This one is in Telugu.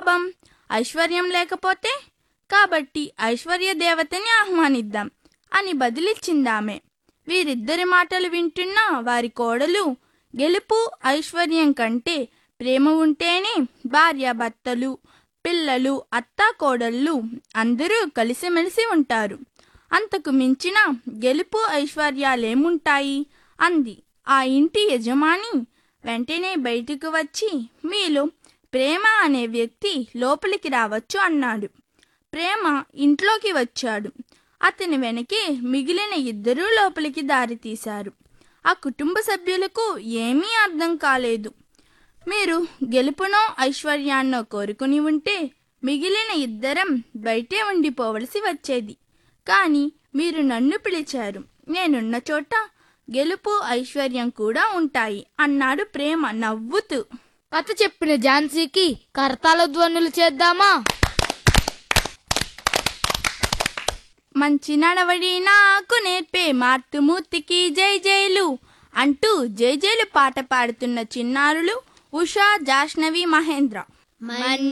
లాభం ఐశ్వర్యం లేకపోతే కాబట్టి ఐశ్వర్య దేవతని ఆహ్వానిద్దాం అని బదిలిచ్చిందామె వీరిద్దరి మాటలు వింటున్న వారి కోడలు గెలుపు ఐశ్వర్యం కంటే ప్రేమ ఉంటేనే భార్యాభర్తలు పిల్లలు అత్తా కోడళ్ళు అందరూ కలిసిమెలిసి ఉంటారు అంతకు మించిన గెలుపు ఐశ్వర్యాలేముంటాయి అంది ఆ ఇంటి యజమాని వెంటనే బయటకు వచ్చి మీలో ప్రేమ అనే వ్యక్తి లోపలికి రావచ్చు అన్నాడు ప్రేమ ఇంట్లోకి వచ్చాడు అతని వెనకే మిగిలిన ఇద్దరూ లోపలికి దారి తీశారు ఆ కుటుంబ సభ్యులకు ఏమీ అర్థం కాలేదు మీరు గెలుపునో ఐశ్వర్యాన్నో కోరుకుని ఉంటే మిగిలిన ఇద్దరం బయటే ఉండిపోవలసి వచ్చేది కానీ మీరు నన్ను పిలిచారు నేనున్న చోట గెలుపు ఐశ్వర్యం కూడా ఉంటాయి అన్నాడు ప్రేమ నవ్వుతూ కథ చెప్పిన ఝాన్సీకి కరతాళ ధ్వనులు చేద్దామా మంచి నడవడి నాకు నేర్పే మార్తుమూర్తికి జై జైలు అంటూ జై జైలు పాట పాడుతున్న చిన్నారులు ఉషా జాష్నవి మహేంద్ర